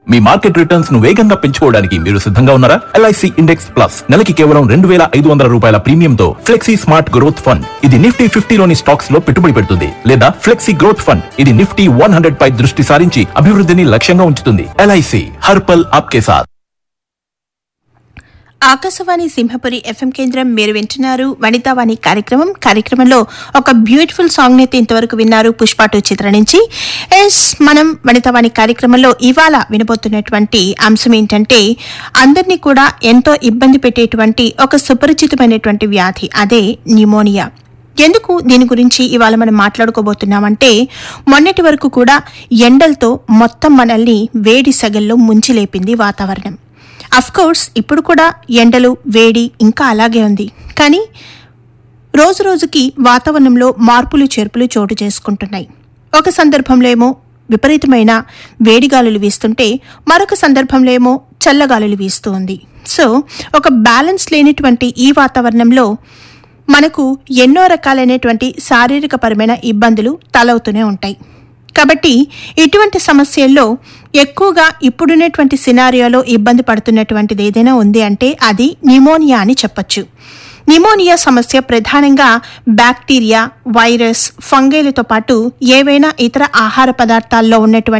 మీ market returns ను వేగంగా పెంచుకోవడానికి మీరు సిద్ధంగా ఉన్నారా ఎల్ఐసి ఇండెక్స్ ప్లస్ నెలకి కేవలం రెండు వేల ఐదు వందల రూపాయల ప్రీమియంతో ఫ్లెక్సీ స్మార్ట్ గ్రోత్ ఫండ్ ఇది నిఫ్టీ ఫిఫ్టీలోని స్టాక్స్ లో పెట్టుబడి పెడుతుంది లేదా ఫ్లెక్సీ గ్రోత్ ఫండ్ ఇది నిఫ్టీ వన్ హండ్రెడ్ పై దృష్టి సారించి అభివృద్ధిని లక్ష్యంగా ఉంచుతుంది ఎల్ఐసి హర్పల్ ఆప్కే సాథ్ ఆకాశవాణి సింహపురి ఎఫ్ఎం కేంద్రం మీరు వింటున్నారు వనితావాణి కార్యక్రమం కార్యక్రమంలో ఒక బ్యూటిఫుల్ సాంగ్ అయితే ఇంతవరకు విన్నారు పుష్ప టూ చిత్రం నుంచి ఎస్ మనం వనితావాణి కార్యక్రమంలో ఇవాళ వినబోతున్నటువంటి అంశం ఏంటంటే అందరినీ కూడా ఎంతో ఇబ్బంది పెట్టేటువంటి ఒక సుపరిచితమైనటువంటి వ్యాధి అదే న్యూమోనియా ఎందుకు దీని గురించి ఇవాళ మనం మాట్లాడుకోబోతున్నామంటే మొన్నటి వరకు కూడా ఎండలతో మొత్తం మనల్ని వేడి సగల్లో ముంచిలేపింది వాతావరణం అఫ్ కోర్స్ ఇప్పుడు కూడా ఎండలు వేడి ఇంకా అలాగే ఉంది కానీ రోజు రోజుకి వాతావరణంలో మార్పులు చేర్పులు చోటు చేసుకుంటున్నాయి ఒక సందర్భంలో ఏమో విపరీతమైన వేడిగాలులు వీస్తుంటే మరొక సందర్భంలో ఏమో చల్లగాలులు వీస్తూ ఉంది సో ఒక బ్యాలెన్స్ లేనిటువంటి ఈ వాతావరణంలో మనకు ఎన్నో రకాలైనటువంటి శారీరకపరమైన ఇబ్బందులు తలవుతూనే ఉంటాయి కాబట్టి ఇటువంటి సమస్యల్లో ఎక్కువగా ఇప్పుడున్నటువంటి సినారియోలో ఇబ్బంది పడుతున్నటువంటిది ఏదైనా ఉంది అంటే అది న్యూమోనియా అని చెప్పొచ్చు న్యూమోనియా సమస్య ప్రధానంగా బ్యాక్టీరియా వైరస్ ఫంగైలతో పాటు ఏవైనా ఇతర ఆహార పదార్థాల్లో ఉన్నటువంటి